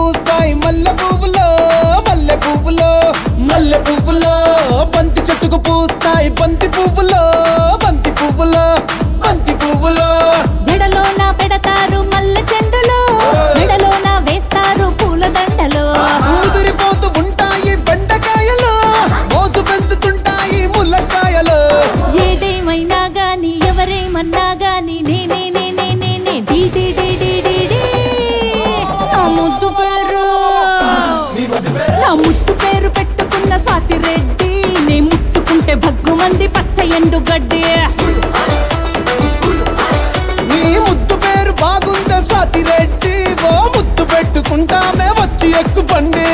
పూస్తాయి మల్లె పువ్వులో మల్లె పువ్వులో మల్లె పువ్వులో బంతి చెట్టుకు పూస్తాయి బంతి పువ్వులో బంతి పువ్వులో బంతి పువ్వులో జడలోన పెడతారు మల్లె చెండులో మెడలోన వేస్తారు పూల దండలో ఊదిరిపోతూ ఉంటాయి బెండకాయలు మోసు పెంచుతుంటాయి ముల్లకాయలు ఏదేమైనా గాని ఎవరేమన్నా గాని నేనే నేనే నేనే డీ డీ డీ డీ డీ డీ. నా ముద్దు పేరు నా ముద్దు పేరు పెట్టుకున్న స్వాతి రెడ్డి నే ముట్టుకుంటే భగ్గుమంది పచ్చ ఎండు గడ్డి నీ ముద్దు పేరు బాగుందా స్వాతి రెడ్డి ఓ ముద్దు పెట్టుకుంటామే వచ్చి ఎక్కు పండి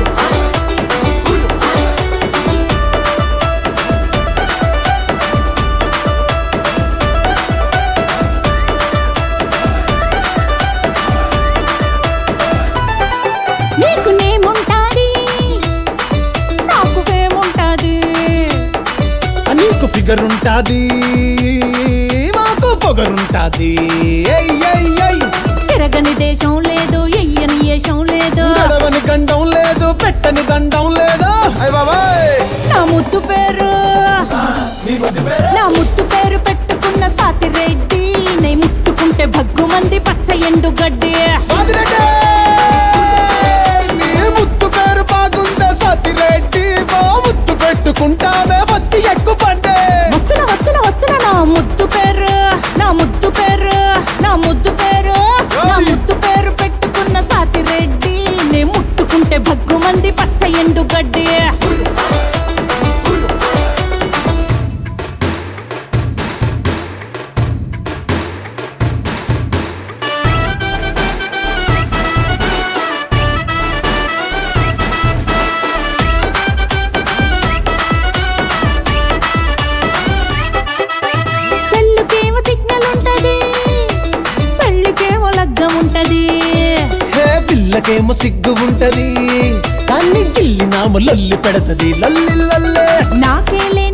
నీకు నేముంటాది నాకు ఫేముంటాది నీకు ఫిగర్ ఉంటాది మాకు పొగరుంటాది ఏయ్, ఏయ్, ఏయ్. తిరగని దేశం లేదు ఎయ్యని ఏషం లేదు గడవని గండం లేదు పెట్టని దండం లేదు అయ్ బాబాయ్ నా ముద్దు పేరు నా ముద్దు పేరు పెట్టుకున్న సాతి రెడ్డి నే ముట్టుకుంటే భగ్గుమంది పచ్చ ఎండు గడ్డి స్వాతి రెడ్డి నీ ముద్దు పేరు బాగుందా స్వాతి రెడ్డి ఓ ముద్దు పెట్టుకుంటామే వచ్చి ఎక్కు పండి వస్తున్న వస్తున్న వస్తున్న నా ముద్దు పేరు నా ముద్దు పేరు నా ముద్దు పేరు నా ముద్దు పేరు పెట్టుకున్న సాతి రెడ్డి నే ముట్టుకుంటే భగ్గుమంది పచ్చ ఎండు గడ్డి సెల్లుకేమో సిగ్నల్ ఉంటది పెళ్ళికేమో లగ్గం ఉంటది హే పిల్లకేమో సిగ్గు ఉంటది కానీ గిల్లి నాము లొల్లి పెడతది లల్లి లల్లే నాకేలే